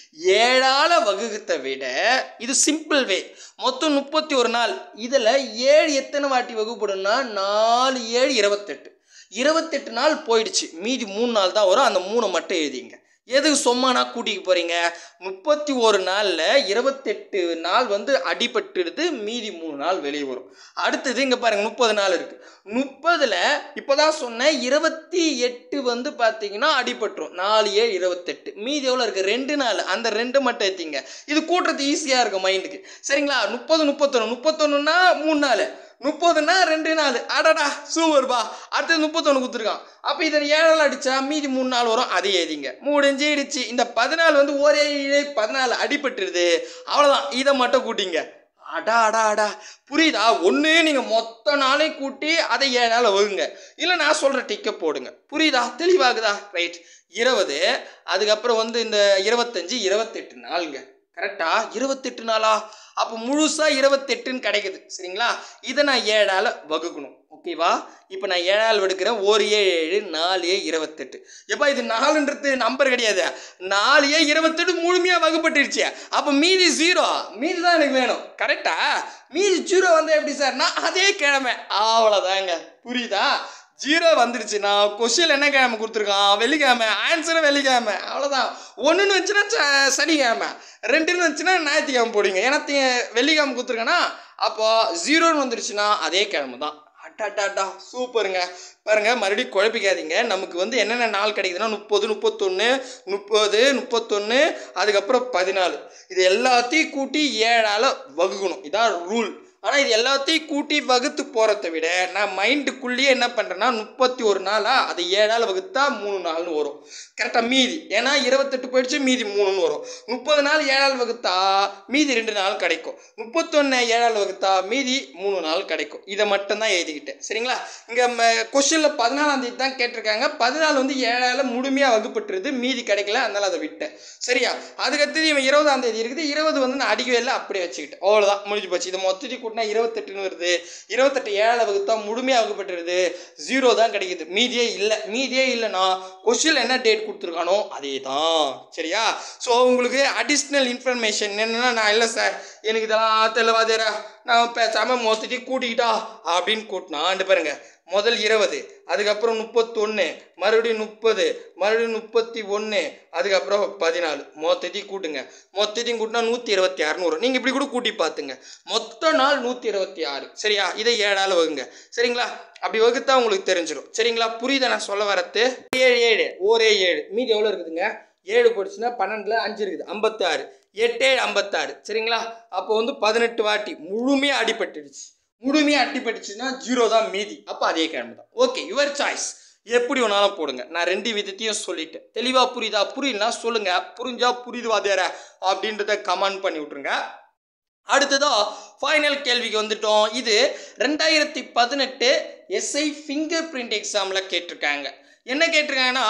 Speaker 1: ஏழால் வகுக்கத்தை விட இது சிம்பிள் வே மொத்தம் முப்பத்தி ஒரு நாள் இதில் ஏழு எத்தனை வாட்டி வகுப்படும்னா நாலு ஏழு இருபத்தெட்டு இருபத்தெட்டு நாள் போயிடுச்சு மீதி மூணு நாள் தான் வரும் அந்த மூணை மட்டும் எழுதிங்க எதுக்கு சொம்மானா கூட்டிக்கு போகிறீங்க முப்பத்தி ஒரு நாளில் இருபத்தெட்டு நாள் வந்து அடிபட்டுடுது மீதி மூணு நாள் வெளியே வரும் அடுத்தது இங்கே பாருங்க முப்பது நாள் இருக்குது முப்பதில் இப்போ தான் சொன்னேன் இருபத்தி எட்டு வந்து பார்த்தீங்கன்னா அடிபட்டுரும் நாலு ஏழு இருபத்தெட்டு மீதி எவ்வளோ இருக்குது ரெண்டு நாள் அந்த ரெண்டு மட்டும் ஏற்றிங்க இது கூட்டுறது ஈஸியாக இருக்கும் மைண்டுக்கு சரிங்களா முப்பது முப்பத்தொன்று முப்பத்தொன்னுனா மூணு நாள் முப்பதுனா ரெண்டு நாள் அடடா சூப்பர்பா அடுத்தது முப்பத்தொன்று கொடுத்துருக்கான் அப்போ இதை ஏழால் அடித்தா மீதி மூணு நாள் வரும் அதை எழுதிங்க முடிஞ்சிடுச்சு இந்த பதினாலு வந்து ஒரே இழை பதினாலு அடிபட்டுருது அவ்வளோதான் இதை மட்டும் கூட்டிங்க அடா அடா அடா புரியுதா ஒன்று நீங்கள் மொத்த நாளையும் கூட்டி அதை ஏழால் வகுங்க இல்லை நான் சொல்கிற டிக்கெட் போடுங்க புரியுதா தெளிவாகுதா ரைட் இருபது அதுக்கப்புறம் வந்து இந்த இருபத்தஞ்சி இருபத்தெட்டு நாளுங்க கரெக்டா இருபத்தெட்டு நாளா அப்போ முழுசாக இருபத்தெட்டுன்னு கிடைக்குது சரிங்களா இதை நான் ஏழால் வகுக்கணும் ஓகேவா இப்போ நான் ஏழால் எடுக்கிறேன் ஒரு ஏழு ஏழு நாலு ஏ இருபத்தெட்டு எப்பா இது நாலுன்றது நம்பர் கிடையாது நாலு ஏ இருபத்தெட்டு முழுமையாக வகுப்பட்டுருச்சு அப்போ மீதி ஜீரோ மீதி தான் எனக்கு வேணும் கரெக்டா மீதி ஜீரோ வந்து எப்படி சார்னா அதே கிழமை அவ்வளோதாங்க புரியுதா ஜீரோ வந்துடுச்சுன்னா கொஷின் என்ன கிழமை கொடுத்துருக்கான் வெள்ளிக்கிழமை ஆன்சரும் வெள்ளிக்கிழமை அவ்வளோதான் ஒன்றுன்னு வச்சுன்னா ச- சனிக்கிழமை ரெண்டுன்னு வந்துச்சுன்னா ஞாயிற்றுக்கிழமை போடுங்க ஏன்னா தி- வெள்ளிக்கிழமை கொடுத்துருக்கேன்னா அப்போ ஜீரோன்னு வந்துடுச்சுன்னா அதே கிழமை தான் அட்டாட்டாட்டா சூப்பருங்க பாருங்க மறுபடியும் குழப்பிக்காதீங்க நமக்கு வந்து என்னென்ன நாள் கிடைக்குதுன்னா முப்பது முப்பத்தொன்று முப்பது முப்பத்தொன்று அதுக்கப்புறம் பதினாலு இது எல்லாத்தையும் கூட்டி ஏழால் வகுக்கணும் இதான் ரூல் ஆனால் இது எல்லாத்தையும் கூட்டி வகுத்து போகிறத விட நான் மைண்டுக்குள்ளேயே என்ன பண்ணுறேன்னா முப்பத்தி ஒரு நாளா அதை ஏழால் வகுத்தா மூணு நாள்னு வரும் கரெக்டாக மீதி ஏன்னா இருபத்தெட்டு போயிடுச்சு மீதி மூணுன்னு வரும் முப்பது நாள் ஏழால் வகுத்தா மீதி ரெண்டு நாள் கிடைக்கும் முப்பத்தொன்று ஏழால் வகுத்தா மீதி மூணு நாள் கிடைக்கும் இதை மட்டும்தான் எழுதிக்கிட்டேன் சரிங்களா இங்கே கொஷனில் பதினாலாம் தேதி தான் கேட்டிருக்காங்க பதினாலு வந்து ஏழால் முழுமையாக வகுப்பட்டுருது மீதி கிடைக்கல அதனால அதை விட்டேன் சரியா அதுக்கடுத்தது இவன் இருபதாம் தேதி இருக்குது இருபது வந்து நான் அடிக்கவே இல்லை அப்படியே வச்சுக்கிட்டேன் அவ்வளோதான் முடிஞ்சு போச்சு இதை மொத்தத்தி கூட்டினா இருபத்தெட்டுன்னு வருது இருபத்தெட்டு ஏழால் வகுத்தா முழுமையாக வகுப்பட்டுருது ஜீரோ தான் கிடைக்குது மீதியே இல்லை மீதியே இல்லைன்னா கொஷினில் என்ன டேட் கொடுத்துருக்கானோ அதே தான் சரியா ஸோ உங்களுக்கு அடிஷ்னல் இன்ஃபர்மேஷன் என்னென்னா நான் இல்லை சார் எனக்கு இதெல்லாம் தெளிவாதேரா நான் பேசாமல் மொத்தத்தையும் கூட்டிக்கிட்டா அப்படின்னு கூட்டினா ஆண்டு பாருங்க முதல் இருபது அதுக்கப்புறம் முப்பத்தொன்று மறுபடியும் முப்பது மறுபடியும் முப்பத்தி ஒன்று அதுக்கப்புறம் பதினாலு மொத்தத்தையும் கூட்டுங்க மொத்தத்தையும் கூட்டினா நூற்றி இருபத்தி ஆறுன்னு வரும் நீங்கள் இப்படி கூட கூட்டி பார்த்துங்க மொத்த நாள் நூற்றி இருபத்தி ஆறு சரியா இதை ஏழால் வகுங்க சரிங்களா அப்படி வகுத்தா உங்களுக்கு தெரிஞ்சிடும் சரிங்களா புரியுதா நான் சொல்ல வரது ஏழு ஏழு ஒரே ஏழு மீதி எவ்வளோ இருக்குதுங்க ஏழு போடுச்சுன்னா பன்னெண்டில் அஞ்சு இருக்குது ஐம்பத்தாறு எட்டு ஏழு ஐம்பத்தாறு சரிங்களா அப்போ வந்து பதினெட்டு வாட்டி முழுமையாக அடிபட்டுடுச்சு முழுமையாக அடிபட்டுச்சுன்னா ஜீரோ தான் மீதி அப்போ அதே கிழமை தான் ஓகே யுவர் சாய்ஸ் எப்படி வேணாலும் போடுங்க நான் ரெண்டு விதத்தையும் சொல்லிட்டேன் தெளிவாக புரியுதா புரியலனா சொல்லுங்க புரிஞ்சா புரியுது வாத்தியார அப்படின்றத கமெண்ட் பண்ணி விட்ருங்க அடுத்ததா ஃபைனல் கேள்விக்கு வந்துட்டோம் இது ரெண்டாயிரத்தி பதினெட்டு எஸ்ஐ ஃபிங்கர் பிரிண்ட் எக்ஸாமில் கேட்டிருக்காங்க என்ன கேட்டிருக்காங்கன்னா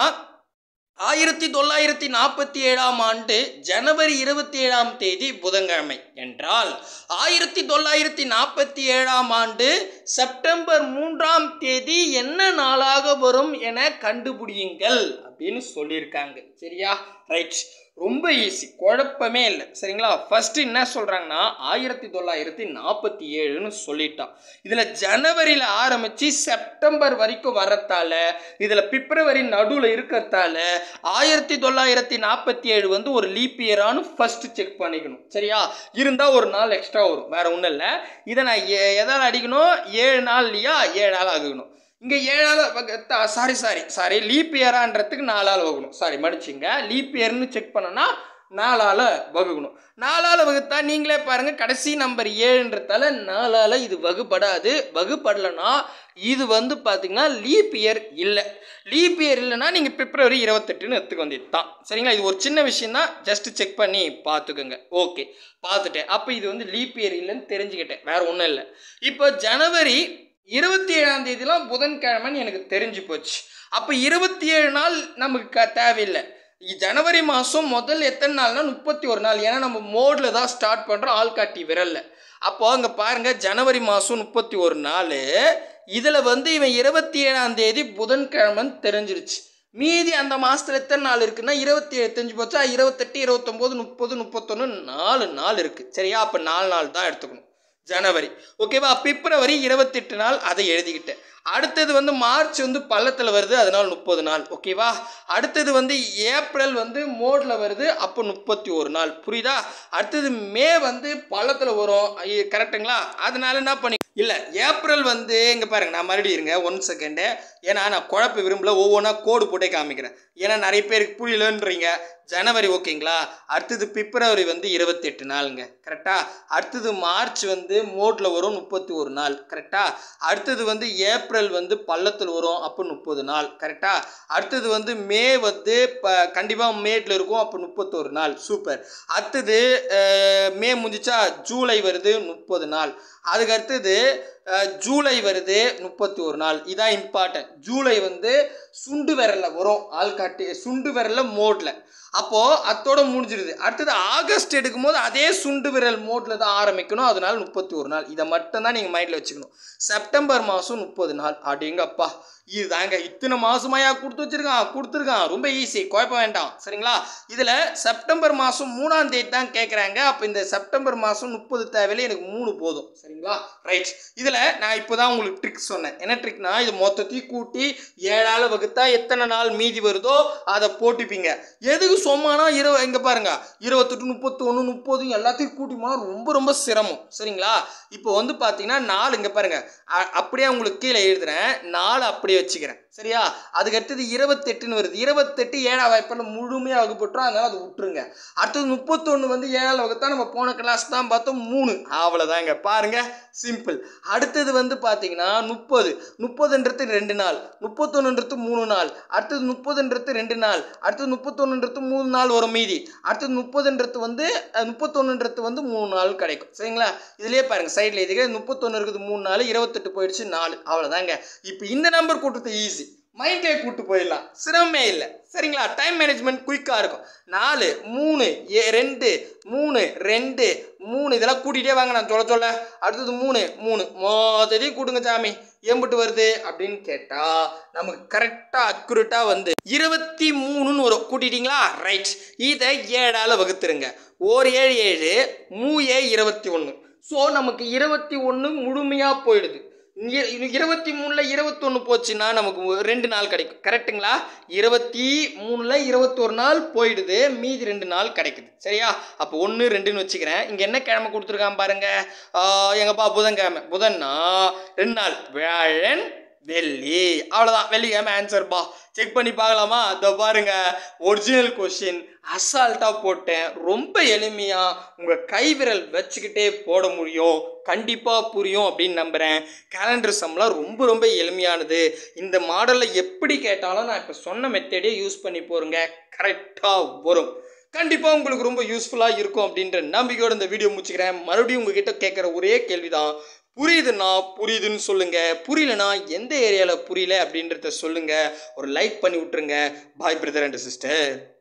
Speaker 1: ஆயிரத்தி தொள்ளாயிரத்தி நாற்பத்தி ஏழாம் ஆண்டு ஜனவரி இருபத்தி ஏழாம் தேதி புதன்கிழமை என்றால் ஆயிரத்தி தொள்ளாயிரத்தி நாற்பத்தி ஏழாம் ஆண்டு செப்டம்பர் மூன்றாம் தேதி என்ன நாளாக வரும் என கண்டுபிடியுங்கள் அப்படின்னு சொல்லியிருக்காங்க சரியா ரைட் ரொம்ப ஈஸி குழப்பமே இல்லை சரிங்களா ஃபர்ஸ்ட் என்ன சொல்றாங்கன்னா ஆயிரத்தி தொள்ளாயிரத்தி நாற்பத்தி ஏழுன்னு சொல்லிட்டான் இதில் ஜனவரியில் ஆரம்பித்து செப்டம்பர் வரைக்கும் வரத்தால இதில் பிப்ரவரி நடுவில் இருக்கிறதால ஆயிரத்தி தொள்ளாயிரத்தி நாற்பத்தி ஏழு வந்து ஒரு லீப் இயரானு ஃபர்ஸ்ட் செக் பண்ணிக்கணும் சரியா இருந்தால் ஒரு நாள் எக்ஸ்ட்ரா வரும் வேற ஒன்றும் இல்லை இதை நான் எ- எதால் அடிக்கணும் ஏழு நாள் இல்லையா ஏழு நாள் ஆகணும் இங்கே ஏழால் சாரி சாரி சாரி லீப் இயரான்றதுக்கு நாலால் வகுக்கணும் சாரி மடிச்சிங்க லீப் இயர்னு செக் பண்ணனா நாலால் வகுக்கணும் நாலால் வகுத்தா நீங்களே பாருங்கள் கடைசி நம்பர் ஏழுன்றதால நாலால் இது வகுப்படாது வகுப்படலைன்னா இது வந்து பார்த்தீங்கன்னா லீப் இயர் இல்லை லீப் இயர் இல்லைன்னா நீங்கள் பிப்ரவரி இருபத்தெட்டுன்னு எடுத்துக்க வேண்டியது தான் சரிங்களா இது ஒரு சின்ன விஷயம் தான் ஜஸ்ட் செக் பண்ணி பார்த்துக்கோங்க ஓகே பார்த்துட்டேன் அப்போ இது வந்து லீப் இயர் இல்லைன்னு தெரிஞ்சுக்கிட்டேன் வேற ஒன்றும் இல்லை இப்போ ஜனவரி இருபத்தி ஏழாம் தேதிலாம் புதன்கிழமைன்னு எனக்கு தெரிஞ்சு போச்சு அப்போ இருபத்தி ஏழு நாள் நமக்கு க- தேவையில்லை இ- ஜனவரி மாதம் முதல் எத்தனை நாள்னா முப்பத்தி ஒரு நாள் ஏன்னா நம்ம மோடில் தான் ஸ்டார்ட் பண்ணுறோம் ஆள்காட்டி விரல்ல அப்போ அங்கே பாருங்க ஜனவரி மாதம் முப்பத்தி ஒரு நாள் இதில் வந்து இவன் இருபத்தி ஏழாம் தேதி புதன்கிழமைன்னு தெரிஞ்சிருச்சு மீதி அந்த மாதத்தில் எத்தனை நாள் இருக்குன்னா இருபத்தி ஏழு தெரிஞ்சு போச்சா இருபத்தெட்டு இருபத்தொம்போது முப்பது முப்பத்தொன்று நாலு நாள் இருக்குது சரியா அப்போ நாலு நாள் தான் எடுத்துக்கணும் ஜனவரி ஓகேவா பிப்ரவரி இருபத்தெட்டு நாள் அதை எழுதிக்கிட்டேன் அடுத்தது வந்து மார்ச் வந்து பள்ளத்தில் வருது அதனால முப்பது நாள் ஓகேவா அடுத்தது வந்து ஏப்ரல் வந்து மோடில் வருது அப்போ முப்பத்தி ஒரு நாள் புரியுதா அடுத்தது மே வந்து பள்ளத்தில் வரும் ஐய, கரெக்ட்டுங்களா அதனால என்ன பண்ணி இல்லை ஏப்ரல் வந்து இங்கே பாருங்க நான் மறுபடியும் இருங்க ஒன் செகண்டு ஏன்னா நான் குழப்ப விரும்பல ஒவ்வொன்றா கோடு போட்டே காமிக்கிறேன் ஏன்னா நிறைய பேருக்கு புரியலன்றீங்க ஜனவரி ஓகேங்களா அடுத்தது பிப்ரவரி வந்து இருபத்தெட்டு நாளுங்க கரெக்டா அடுத்தது மார்ச் வந்து மோட்டில் வரும் முப்பத்தி ஒரு நாள் கரெக்டா அடுத்தது வந்து ஏப்ரல் வந்து பள்ளத்தில் வரும் அப்போ முப்பது நாள் கரெக்டா அடுத்தது வந்து மே வந்து இப்போ கண்டிப்பாக மேட்டில் இருக்கும் அப்போ முப்பத்தொரு நாள் சூப்பர் அடுத்தது அஹ், மே முடிஞ்சிச்சா ஜூலை வருது முப்பது நாள் அதுக்கு அடுத்தது அஹ், ஜூலை வருது முப்பத்தி ஒரு நாள் இதான் இம்பார்ட்டன்ட் ஜூலை வந்து சுண்டு விரல்ல வரும் ஆள்காட்டி சுண்டு விரல்ல மோட்ல அப்போ அத்தோட முடிஞ்சிருது அடுத்தது ஆகஸ்ட் எடுக்கும்போது அதே சுண்டு விரல் மோட்ல தான் ஆரம்பிக்கணும் அதனால முப்பத்தி ஒரு நாள் இதை மட்டும்தான் நீங்கள் மைண்டில் வச்சுக்கணும் செப்டம்பர் மாதம் முப்பது நாள் அப்படிங்கப்பா இதுதாங்க இத்தனை மாசமாயா கொடுத்து வச்சிருக்கான் கொடுத்துருக்கான் ரொம்ப ஈஸி குழப்பம் வேண்டாம் சரிங்களா இதில் செப்டம்பர் மாதம் மூணாம் தேதி தான் கேட்குறாங்க அப்போ இந்த செப்டம்பர் மாதம் முப்பது தேவையில்ல எனக்கு மூணு போதும் சரிங்களா ரைட் இதில் நான் இப்போ தான் உங்களுக்கு ட்ரிக் சொன்னேன் என்ன ட்ரிக்னா இது மொத்தத்தையும் கூட்டி ஏழால் வகுத்தா எத்தனை நாள் மீதி வருதோ அதை போட்டுப்பீங்க எதுக்கு சொம்மானா இருவ இங்கே பாருங்க இருபத்தெட்டு முப்பத்தொன்று முப்பது எல்லாத்தையும் கூட்டி போனால் ரொம்ப ரொம்ப சிரமம் சரிங்களா இப்போ வந்து பார்த்தீங்கன்னா நாலு இங்கே பாருங்க அ- அப்படியே உங்களுக்கு கீழே எழுதுறேன் நாலு அப்படியே வச்சுக்கிறேன் சரியா அதுக்கு அடுத்தது இருபத்தெட்டுன்னு வருது இருபத்தெட்டு ஏழாம் வாய்ப்பில் முழுமையாக வகுப்பட்டுரும் அதனால அதை விட்டுருங்க அடுத்தது முப்பத்தொன்று வந்து ஏழாம் வகுத்தா நம்ம போன கிளாஸ் தான் பார்த்தோம் மூணு அவ்வளோதாங்க பாருங்க சிம்பிள் அடுத்தது வந்து பார்த்தீங்கன்னா முப்பது முப்பதுன்றது ரெண்டு நாள் முப்பத்தொன்னுன்றது மூணு நாள் அடுத்தது முப்பதுன்றது ரெண்டு நாள் அடுத்தது முப்பத்தொன்னுன்றது மூணு நாள் வரும் மீதி அடுத்தது முப்பதுன்றது வந்து அஹ், முப்பத்தொன்னுன்றது வந்து மூணு நாள் கிடைக்கும் சரிங்களா இதுலயே பாருங்க சைடில் இதுக்கு முப்பத்தொன்று இருக்குது மூணு நாள் இருபத்தெட்டு போயிடுச்சு நாலு அவ்வளோதாங்க இப்போ இந்த நம்பர் கூட்டுறது ஈஸி மைண்ட்லேயே கூட்டு போயிடலாம் சிரமமே இல்லை சரிங்களா டைம் மேனேஜ்மெண்ட் குயிக்காக இருக்கும் நாலு மூணு ஏ ரெண்டு மூணு ரெண்டு மூணு இதெல்லாம் கூட்டிகிட்டே வாங்க நான் சொல்ல சொல்ல அடுத்தது மூணு மூணு மொத்தத்தையும் கூட்டுங்க சாமி எம்பிட்டு வருது அப்படின்னு கேட்டால் நமக்கு கரெக்டாக அக்குரேட்டாக வந்து இருபத்தி மூணுன்னு வரும் கூட்டிட்டீங்களா ரைட் இதை ஏழால் வகுத்துருங்க ஓர் ஏழு ஏழு மூ ஏ இருபத்தி ஒன்று ஸோ நமக்கு இருபத்தி ஒன்று முழுமையாக போயிடுது இ- இருபத்தி மூணில் இருபத்தொன்று போச்சுன்னா நமக்கு ஒரு ரெண்டு நாள் கிடைக்கும் கரெக்ட்டுங்களா இருபத்தி மூணில் இருபத்தொரு நாள் போயிடுது மீதி ரெண்டு நாள் கிடைக்குது சரியா அப்போ ஒன்று ரெண்டுன்னு வச்சுக்கிறேன் இங்கே என்ன கிழமை கொடுத்துருக்கான் பாருங்க ஆஹ் எங்கப்பா புதன்கிழமை புதன்னா ரெண்டு நாள் வியாழன் வெள்ளி அவ்வளோதான் வெள்ளிக்கிழமை ஆன்சர்ப்பா செக் பண்ணி பார்க்கலாமா இதோ பாருங்க ஒரிஜினல் கொஷின் அசால்ட்டாக போட்டேன் ரொம்ப எளிமையாக உங்கள் கைவிரல் வச்சுக்கிட்டே போட முடியும் கண்டிப்பாக புரியும் அப்படின்னு நம்புகிறேன் கேலண்டர் சம்லாம் ரொம்ப ரொம்ப எளிமையானது இந்த மாடலில் எப்படி கேட்டாலும் நான் இப்போ சொன்ன மெத்தடே யூஸ் பண்ணி போகிறேங்க கரெக்டாக வரும் கண்டிப்பாக உங்களுக்கு ரொம்ப யூஸ்ஃபுல்லாக இருக்கும் அப்படின்ற நம்பிக்கையோட இந்த வீடியோ முடிச்சுக்கிறேன் மறுபடியும் உங்ககிட்ட கேட்குற ஒரே கேள்வி தான் புரியுதுன்னா புரியுதுன்னு சொல்லுங்க புரியலனா எந்த ஏரியாவில் புரியல அப்படின்றத சொல்லுங்க ஒரு லைக் பண்ணி விட்டுருங்க பாய் பிரதர் அண்ட் சிஸ்டர்